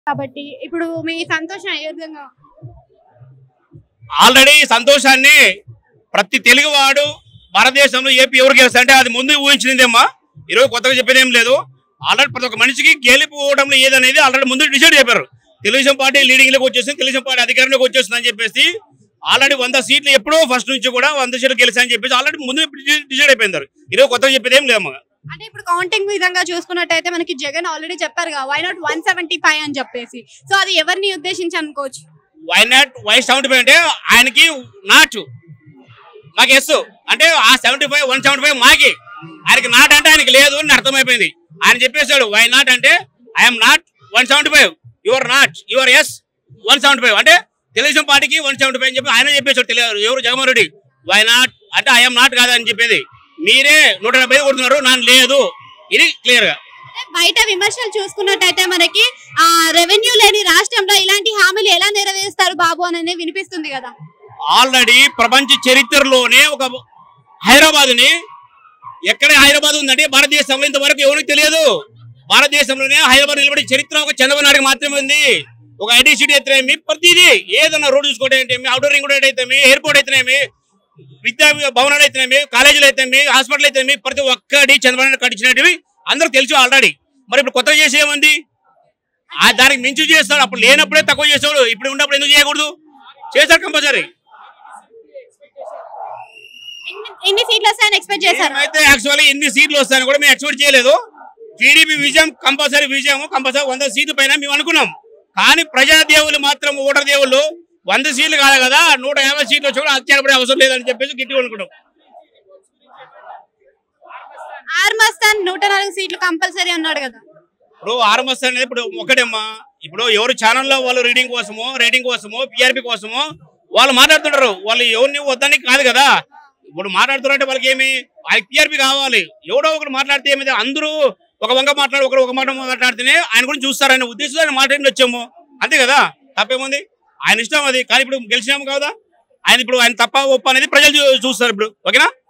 కాబట్టి ఇప్పుడు మీ సంతోషం ఏ విధంగా ఆల్రెడీ సంతోషాన్ని ప్రతి తెలుగువాడు భారతదేశంలో ఏపీ ఎవరు గెలుస్తా అంటే అది ముందు ఊహించిందేమ్మా ఈరోజు కొత్తగా చెప్పేది ఏం లేదు ఆల్రెడీ ప్రతి ఒక్క మనిషికి గెలిపోవడంలో ఏదనేది ఆల్రెడీ ముందు డిసైడ్ చెప్పారు తెలుగుదేశం పార్టీ లీడింగ్ లోకి వచ్చేసింది తెలుగుదేశం పార్టీ అధికారంలోకి వచ్చేస్తుంది అని చెప్పేసి ఆల్రెడీ వంద సీట్లు ఎప్పుడో ఫస్ట్ నుంచి కూడా వంద సీట్లు గెలిచా అని చెప్పేసి ఆల్రెడీ ముందు డిసైడ్ అయిపోయింది ఈరోజు కొత్తగా చెప్పేది ఏం లేదమ్మా అంటే ఇప్పుడు కౌంటింగ్ విధంగా చూసుకున్నట్టయితే మనకి జగన్ ఆల్రెడీ చెప్పారు కదా why not one seventy five అని చెప్పేసి సో అది ఎవరిని ఉద్దేశించి అనుకోవచ్చు why not why seventy five అంటే ఆయనకి నాట్ మాకు ఎస్ అంటే ఆ seventy five one seventy five మాకి ఆయనకి నాట్ అంటే ఆయనకి లేదు అని అర్థమైపోయింది ఆయన చెప్పేశాడు వై నాట్ అంటే I'm not one seventy five your not your yes one seventy five అంటే తెలుగుదేశం పార్టీకి వన్ సెవెంటీ ఫైవ్ అని చెప్పి ఆయన చెప్పేశాడు తెలియదు ఎవరు జగన్మోహన్ రెడ్డి వై నాట్ అంటే ఐఎమ్ నాట్ కాదని చెప్పేది మీరే నూట డెబ్బై కొడుతున్నారు నాకు లేదు ఇది క్లియర్ గా అంటే బయట విమర్శలు చూసుకున్నట్టయితే మనకి ఆ రెవెన్యూ లేని రాష్ట్రంలో ఇలాంటి హామీలు ఎలా నెరవేరుస్తారు బాబు అని వినిపిస్తుంది కదా ఆల్రెడీ ప్రపంచ చరిత్రలోనే ఒక హైదరాబాద్ ని ఎక్కడ హైదరాబాద్ ఉందంటే భారతదేశంలో ఇంతవరకు ఎవరికి తెలియదు భారతదేశంలోనే హైదరాబాద్ నిలబడే చరిత్ర ఒక చంద్రబాబు నాయుడు మాత్రమే ఉంది ఒక ఐటీ సిటీ అయితేనేమి ప్రతిదీ ఏదన్నా రోడ్డు చూసుకోవడం అయితేమి అవుటర్ రింగ్ రోడ్ అయితేమి ఎయిర్పోర్ట్ అయితేనేమి విద్యా భవనాలు అయితేనేమి కాలేజీలు అయితేనేమి హాస్పిటల్ అయితేనేమి ప్రతి ఒక్కటి చంద్రబాబు నాయుడు కట్టించినవి అందరూ తెలుసు ఆల్రెడీ మరి ఇప్పుడు కొత్తగా చేసి ఏముంది ఆ దానికి మించి చేస్తాడు అప్పుడు లేనప్పుడే తక్కువ చేస్తాడు ఇప్పుడు ఉన్నప్పుడు ఎందుకు చేయకూడదు చేస్తాడు కంపల్సరీ ఎన్ని- ఎన్ని సీట్లు వస్తాయని ఎక్స్పెక్ట్ చేశారు అయితే యాక్చువల్లీ ఎన్ని సీట్లు వస్తాయని కూడా మేము ఎక్స్పెక్ట్ చేయలేదు టీడీపీ విజయం కంపల్సరీ విజయం కంపల్సరీ వంద సీట్లు పైన మేము అనుకున్నాం కానీ ప్రజా దేవులు మాత్రం ఓటర్ దేవుళ్ళు వంద సీట్లు కాదు కదా నూట యాభై సీట్లు వచ్చి కూడా ఆశ్చర్యపడే అవసరం లేదని చెప్పేసి గట్టిగా అనుకున్నాం ఆర్ మస్తాన్ నూట నాలుగు సీట్లు కంపల్సరీ అన్నాడు కదా ఇప్పుడు ఆర్ఎంఎస్ అనేది ఇప్పుడు ఒకటేమ్మా ఇప్పుడు ఎవరు ఛానల్లో వాళ్ళు రీడింగ్ కోసమో రేటింగ్ కోసమో పిఆర్పి కోసమో వాళ్ళు మాట్లాడుతుంటారు వాళ్ళు ఎవరిని వద్దని కాదు కదా ఇప్పుడు మాట్లాడుతున్నారంటే వాళ్ళకి ఏమి వాళ్ళకి పిఆర్పి కావాలి ఎవడో ఒకరు మాట్లాడితే ఏమి అందరూ ఒక వంక మాట్లాడి ఒకరు ఒక మాట మాట్లాడితేనే ఆయన గురించి చూస్తారనే ఉద్దేశంతో ఆయన మాట్లాడి వచ్చాము అంతే కదా తప్పేముంది ఆయన ఇష్టం అది కానీ ఇప్పుడు గెలిచినాము కదా ఆయన ఇప్పుడు ఆయన తప్ప ఒప్ప అనేది ప్రజలు చూ- చూస్తారు ఇప్పుడు ఓకేనా